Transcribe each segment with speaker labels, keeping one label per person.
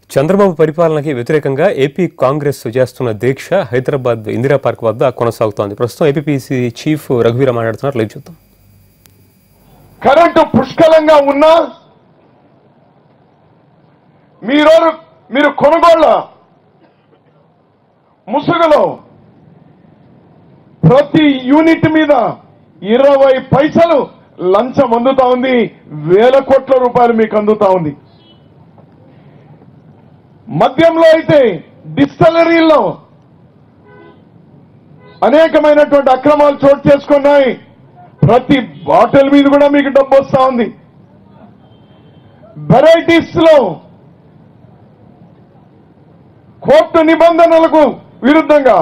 Speaker 1: చంద్రబాబు పరిపాలనకి వ్యతిరేకంగా ఏపీ కాంగ్రెస్ చేస్తున్న దీక్ష హైదరాబాద్ ఇందిరా పార్క్ వద్ద కొనసాగుతోంది ప్రస్తుతం ఏపీపీసీ చీఫ్ రఘువీర మాట్లాడుతున్నారు లైవ్ చూద్దాం
Speaker 2: కరెంటు పుష్కలంగా ఉన్నా మీరు మీరు కొనుగోళ్ళ ముసుగులో ప్రతి యూనిట్ మీద ఇరవై పైసలు లంచం అందుతా ఉంది వేల కోట్ల రూపాయలు మీకు అందుతా ఉంది మద్యంలో అయితే డిస్టలరీల్లో అనేకమైనటువంటి అక్రమాలు చోటు చేసుకున్నాయి ప్రతి బాటిల్ మీద కూడా మీకు డబ్బు వస్తా ఉంది వెరైటీస్ లో కోర్టు నిబంధనలకు విరుద్ధంగా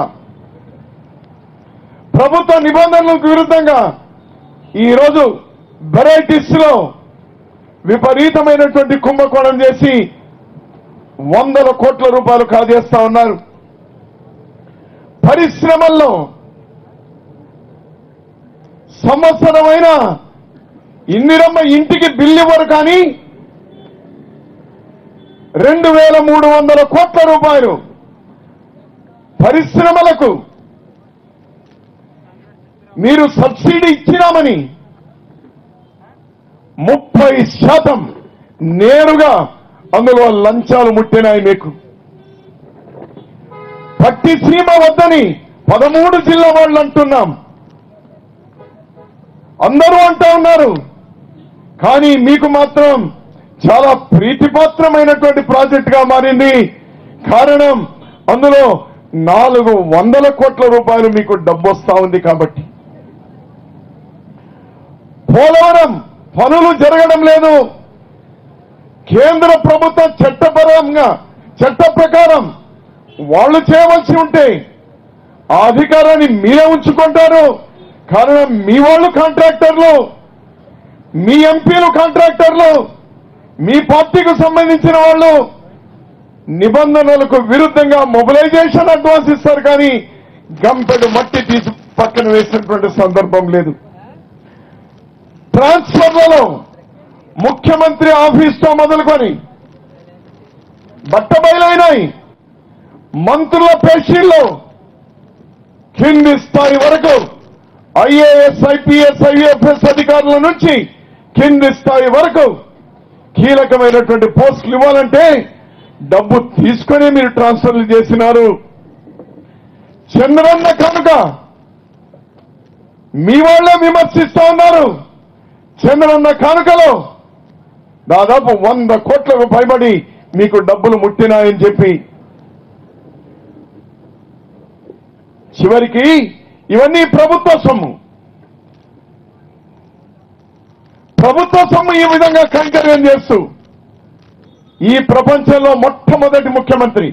Speaker 2: ప్రభుత్వ నిబంధనలకు విరుద్ధంగా ఈరోజు వెరైటీస్ లో విపరీతమైనటువంటి కుంభకోణం చేసి వందల కోట్ల రూపాయలు కాజేస్తా ఉన్నారు పరిశ్రమల్లో సంవత్సరమైన ఇందిరమ్మ ఇంటికి బిల్లు ఇవ్వరు కానీ రెండు వేల మూడు వందల కోట్ల రూపాయలు పరిశ్రమలకు మీరు సబ్సిడీ ఇచ్చినామని ముప్పై శాతం నేరుగా అందులో లంచాలు ముట్టినాయి మీకు పట్టిసీమ వద్దని పదమూడు జిల్లా వాళ్ళు అంటున్నాం అందరూ అంటూ ఉన్నారు కానీ మీకు మాత్రం చాలా ప్రీతిపాత్రమైనటువంటి ప్రాజెక్ట్ గా మారింది కారణం అందులో నాలుగు వందల కోట్ల రూపాయలు మీకు డబ్బు వస్తా ఉంది కాబట్టి పోలవరం పనులు జరగడం లేదు కేంద్ర ప్రభుత్వం చట్టపరంగా చట్ట ప్రకారం వాళ్ళు చేయవలసి ఉంటే ఆ అధికారాన్ని మీరే ఉంచుకుంటారు కారణం మీ వాళ్ళు కాంట్రాక్టర్లు మీ ఎంపీలు కాంట్రాక్టర్లు మీ పార్టీకి సంబంధించిన వాళ్ళు నిబంధనలకు విరుద్ధంగా మొబిలైజేషన్ అడ్వాన్స్ ఇస్తారు కానీ గంపెడు మట్టి తీసి పక్కన వేసినటువంటి సందర్భం లేదు ట్రాన్స్ఫర్లలో ముఖ్యమంత్రి ఆఫీస్తో మొదలుకొని బట్టబయలైనాయి మంత్రుల పేషీల్లో కింది స్థాయి వరకు ఐఏఎస్ ఐపీఎస్ ఐఏఎఫ్ఎస్ అధికారుల నుంచి కింది స్థాయి వరకు కీలకమైనటువంటి పోస్టులు ఇవ్వాలంటే డబ్బు తీసుకొని మీరు ట్రాన్స్ఫర్లు చేసినారు చంద్రన్న కనుక మీ వాళ్ళే విమర్శిస్తా ఉన్నారు చంద్రన్న కానుకలో దాదాపు వంద కోట్లకు పైబడి మీకు డబ్బులు ముట్టినాయని చెప్పి చివరికి ఇవన్నీ ప్రభుత్వ సొమ్ము ప్రభుత్వ సొమ్ము ఈ విధంగా కైంకర్యం చేస్తూ ఈ ప్రపంచంలో మొట్టమొదటి ముఖ్యమంత్రి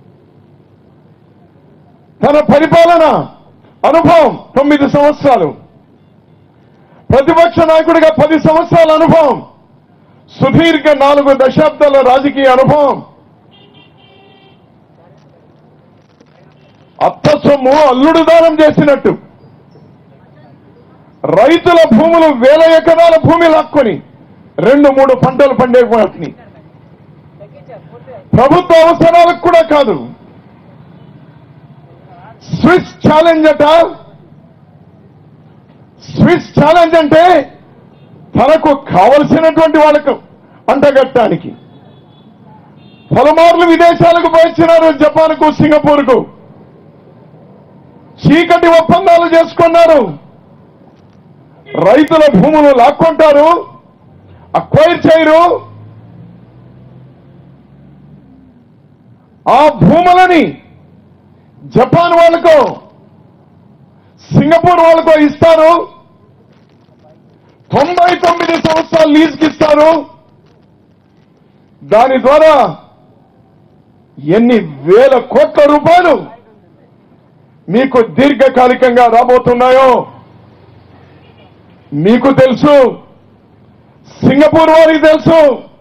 Speaker 2: తన పరిపాలన అనుభవం తొమ్మిది సంవత్సరాలు ప్రతిపక్ష నాయకుడిగా పది సంవత్సరాల అనుభవం సుదీర్ఘ నాలుగు దశాబ్దాల రాజకీయ అనుభవం అత్త సొమ్ము అల్లుడు దానం చేసినట్టు రైతుల భూములు వేల ఎకరాల భూమి లాక్కొని రెండు మూడు పంటలు పండే వాటిని ప్రభుత్వ అవసరాలకు కూడా కాదు స్విస్ ఛాలెంజ్ అట స్విస్ ఛాలెంజ్ అంటే తనకు కావలసినటువంటి వాళ్ళకు అంటగట్టడానికి పలుమార్లు విదేశాలకు పోయించినారు జపాన్కు సింగపూర్కు చీకటి ఒప్పందాలు చేసుకున్నారు రైతుల భూములు లాక్కుంటారు అక్వైర్ చేయరు ఆ భూములని జపాన్ వాళ్ళకో సింగపూర్ వాళ్ళకో ఇస్తారు తొంభై తొమ్మిది సంవత్సరాలు లీజుకి ఇస్తారు దాని ద్వారా ఎన్ని వేల కోట్ల రూపాయలు మీకు దీర్ఘకాలికంగా రాబోతున్నాయో మీకు తెలుసు సింగపూర్ వారికి తెలుసు